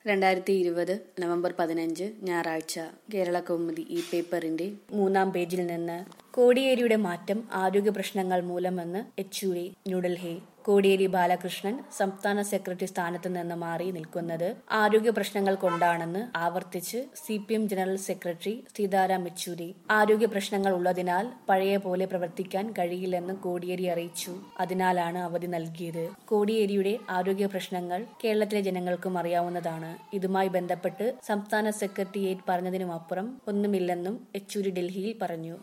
രണ്ടായിരത്തി ഇരുപത് നവംബർ പതിനഞ്ച് ഞായറാഴ്ച കേരള കൗമുദി ഈ പേപ്പറിന്റെ മൂന്നാം പേജിൽ നിന്ന് കോടിയേരിയുടെ മാറ്റം ആരോഗ്യ പ്രശ്നങ്ങൾ മൂലമെന്ന് യെച്ചൂരി ന്യൂഡൽഹി കോടിയേരി ബാലകൃഷ്ണൻ സംസ്ഥാന സെക്രട്ടറി സ്ഥാനത്ത് നിന്ന് മാറി നിൽക്കുന്നത് ആരോഗ്യ പ്രശ്നങ്ങൾ കൊണ്ടാണെന്ന് ആവർത്തിച്ച് C P M general secretary Sitaram Yechury ആരോഗ്യ പ്രശ്നങ്ങൾ ഉള്ളതിനാൽ പഴയ പോലെ പ്രവർത്തിക്കാൻ കഴിയില്ലെന്ന് കോടിയേരി അറിയിച്ചു അതിനാലാണ് അവധി നൽകിയത് കോടിയേരിയുടെ ആരോഗ്യ പ്രശ്നങ്ങൾ കേരളത്തിലെ ജനങ്ങൾക്കും അറിയാവുന്നതാണ് ഇതുമായി ബന്ധപ്പെട്ട് സംസ്ഥാന സെക്രട്ടേറിയറ്റ് പറഞ്ഞതിനുമപ്പുറം ഒന്നുമില്ലെന്നും യെച്ചൂരി ഡൽഹിയിൽ പറഞ്ഞു